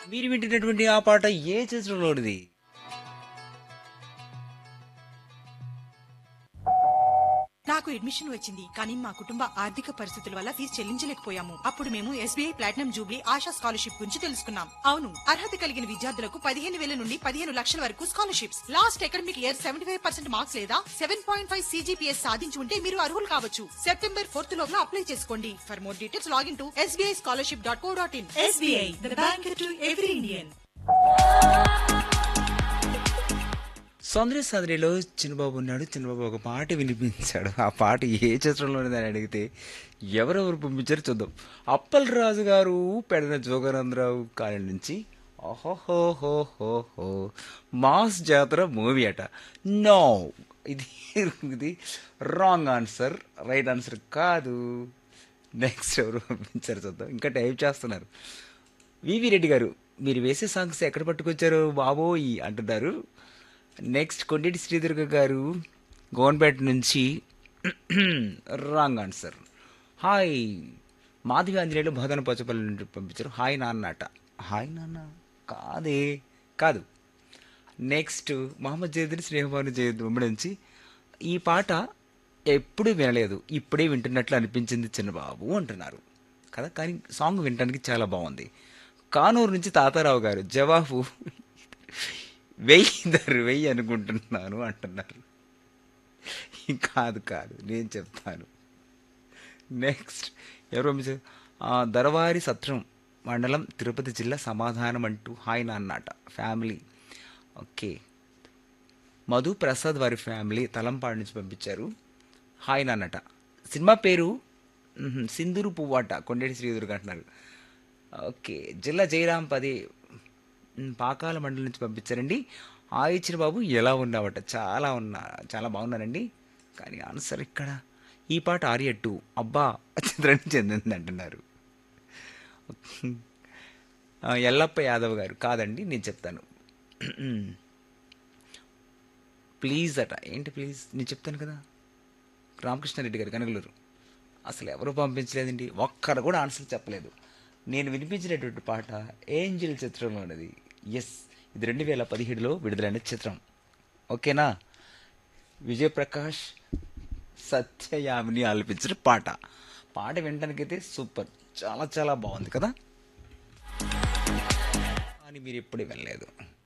మీరు వింటున్నటువంటి ఆ పాట ఏ చిత్రంలోనిది నాకు అడ్మిషన్ వచ్చింది కానీ మా కుటుంబ ఆర్థిక పరిస్థితుల వల్ల ఫీజు చెల్లించలేకపోయాము అప్పుడు మేము SBI platinum jubilee Asha scholarship గురించి తెలుసుకున్నాం అవును అర్హత కలిగిన విద్యార్థులకు పదిహేను వేల నుండి పదిహేను లక్షల వరకు scholarships last academic year seventy five percent marks లేదా సెవెన్ పాయింట్ ఫైవ్ సీజీపీఎస్ సాధించి ఉంటే మీరు అర్హులు కావచ్చు సెప్టెంబర్ ఫోర్త్ లోపల అప్లై చేసుకోండి for more details login to SBI scholarship dot co dot in SBI the bank to every Indian Soundarya సాదరిలో చిన్నబాబు ఉన్నాడు చిన్నబాబు ఒక పాట వినిపించాడు ఆ పాట ఏ చిత్రంలోనిదని అడిగితే ఎవరెవరు పంపించారో చూద్దాం అప్పల్ రాజు గారు పెడన జోగానందరావు కాలం నుంచి ఓహోహోహోహో మాస్ జాతర మూవీ అట నో ఇది ఇది రాంగ్ ఆన్సర్ రైట్ ఆన్సర్ కాదు నెక్స్ట్ ఎవరు పంపించారు చూద్దాం ఇంకా టైప్ చేస్తున్నారు వివి రెడ్డి గారు మీరు వేసే సాంగ్స్ ఎక్కడ పట్టుకొచ్చారు బాబోయ్ అంటున్నారు నెక్స్ట్ కొండేటి శ్రీదుర్గ గారు గోన్పేట నుంచి wrong answer hi Madhavi Anjaneyulu Bodhan Pachchapalli నుండి పంపించారు హాయ్ నాన్న అట హాయ్ నాన్న కాదే కాదు నెక్స్ట్ మహమ్మద్ జయదుని స్నేహభాను జయద్ ఉమ్మడి నుంచి ఈ పాట ఎప్పుడు వినలేదు ఇప్పుడే వింటున్నట్లు అనిపించింది చిన్నబాబు అంటున్నారు కదా కానీ సాంగ్ వినడానికి చాలా బాగుంది కానూరు నుంచి తాతారావు గారు జవాబు వెయ్యి ధర వెయ్యి అనుకుంటున్నాను అంటున్నారు కాదు కాదు నేను చెప్తాను నెక్స్ట్ ఎవరు పంపించారు ఆ, దరవారి సత్రం మండలం తిరుపతి జిల్లా సమాధానం అంటూ హాయ్ నాన్నట ఫ్యామిలీ ఓకే మధు ప్రసాద్ వారి ఫ్యామిలీ తలంపాడు నుంచి పంపించారు హాయ్ నాన్నట సినిమా పేరు మ్హూ, సింధూరు పువ్వాట కొండేటి శ్రీదుర్గ అంటున్నారు ఓకే జిల్లా జయరాం పది మ్, పాకాల మండలి నుంచి పంపించారండి ఆ ఇచ్చిన బాబు ఎలా ఉన్నావట చాలా ఉన్నా చాలా బాగున్నానండి కానీ ఆన్సర్ ఇక్కడ ఈ పాట ఆర్య టూ అబ్బా చిత్రానికి చెందింది అంటున్నారు ఆ, ఎల్లప్ప యాదవ్ గారు కాదండి నేను చెప్తాను ప్లీజ్ అట ఏంటి ప్లీజ్ నేను చెప్తాను కదా రామకృష్ణారెడ్డి గారు కనగలూరు అసలు ఎవరు పంపించలేదండి ఒక్కరు కూడా ఆన్సర్ చెప్పలేదు నేను వినిపించినటువంటి పాట ఏంజిల్ చిత్రంలోనిది ఎస్ ఇది రెండు వేల పదిహేడులో విడుదలైన చిత్రం ఓకేనా విజయప్రకాష్ సత్యయామిని ఆలపించిన పాట పాట వినడానికైతే సూపర్ చాలా చాలా బాగుంది కదా అని మీరు ఎప్పుడు వెళ్ళలేదు